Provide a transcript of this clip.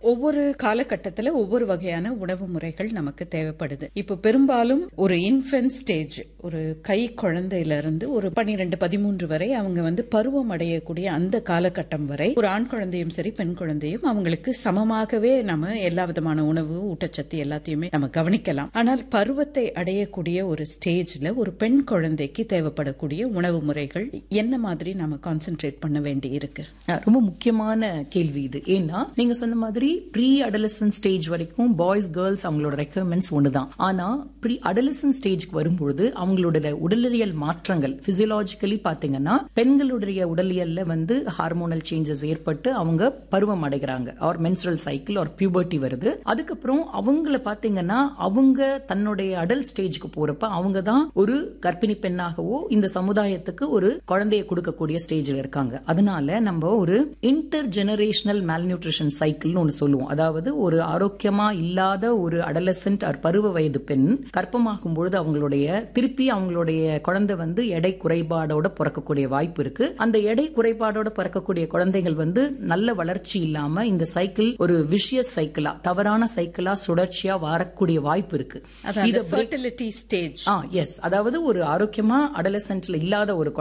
ஒவ்வொரு காலகட்டத்துல ஒவ்வொரு வகையான உணவு முறைகள் நமக்கு தேவைப்படுது இப்போ பெரும்பாலும் ஒரு இன்ஃபென்ட் ஸ்டேஜ் ஒரு கை குழந்தையில இருந்து ஒரு பனிரெண்டு பதிமூன்று வரை அவங்க வந்து பருவம் அடையக்கூடிய அந்த காலகட்டம் வரை ஒரு ஆண் குழந்தையும் சரி பெண் குழந்தையும் அவங்களுக்கு சமமாகவே நம்ம எல்லா விதமான உணவு ஊட்டச்சத்து எல்லாத்தையுமே நம்ம கவனிக்கலாம் ஆனால் பருவத்தை அடையக்கூடிய ஒரு ஸ்டேஜ்ல ஒரு பெண் குழந்தைக்கு தேவைப்படக்கூடிய உணவு முறைகள் என்ன மாதிரி நம்ம கான்சென்ட்ரேட் பண்ண வேண்டி இருக்கு அஹ் ரொம்ப முக்கியமான கேள்வி இது ஏன்னா நீங்க சொன்ன மாதிரி ப்ரீ அடலசன் ஸ்டேஜ் வரைக்கும் பாய்ஸ் கேர்ள்ஸ் அவங்களோட ரெக்குவயர்மெண்ட்ஸ் ஒண்ணுதான் ஆனா ப்ரீ அடலசன் ஸ்டேஜ்க்கு வரும்பொழுது அவங்களோட உடலியல் மாற்றங்கள் பிசியலாஜிக்கலி பாத்தீங்கன்னா பெண்களுடைய உடலியல்ல வந்து ஹார்மோனல் சேஞ்சஸ் ஏற்பட்டு அவங்க பருவம் அடைகிறாங்க or menstrual cycle or puberty வருது அதுக்கப்புறம் அவங்கள பாத்தீங்கன்னா அவங்க தன்னுடைய அடல் ஸ்டேஜ்க்கு போறப்ப அவங்க தான் ஒரு கர்ப்பிணி பெண்ணாகவோ இந்த சமுதாயத்துக்கு ஒரு குழந்தையை கொடுக்கக்கூடிய ஸ்டேஜ்ல இருக்காங்க அதனால நம்ம ஒரு இன்டர் ஜெனரேஷனல் மேல்நியூட்ரிஷன் சைக்கிள்னு ஒன்று சொல்லுவோம் அதாவது ஒரு ஆரோக்கியமா இல்லாத ஒரு அடலசென்ட் ஆர் பருவ வயது பெண் கர்ப்பமாகும் பொழுது அவங்களுடைய திருப்பி அவங்களுடைய குழந்தை வந்து எடை குறைபாடோட பிறக்கக்கூடிய வாய்ப்பு இருக்கு அந்த எடை குறைபாடோட பிறக்கக்கூடிய குழந்தைகள் வந்து நல்ல வளர்ச்சி இல்லாம இந்த சைக்கிள் ஒரு விஷியஸ் சைக்கிளா தவறான சைக்கிளா சுழற்சியா வரக்கூடிய வாய்ப்பு இருக்கு அதாவது ஃபர்டிலிட்டி ஸ்டேஜ் ஆ எஸ் அதாவது ஒரு ஆரோக்கியமா அடலசென்ட்ல இல்லாத ஒரு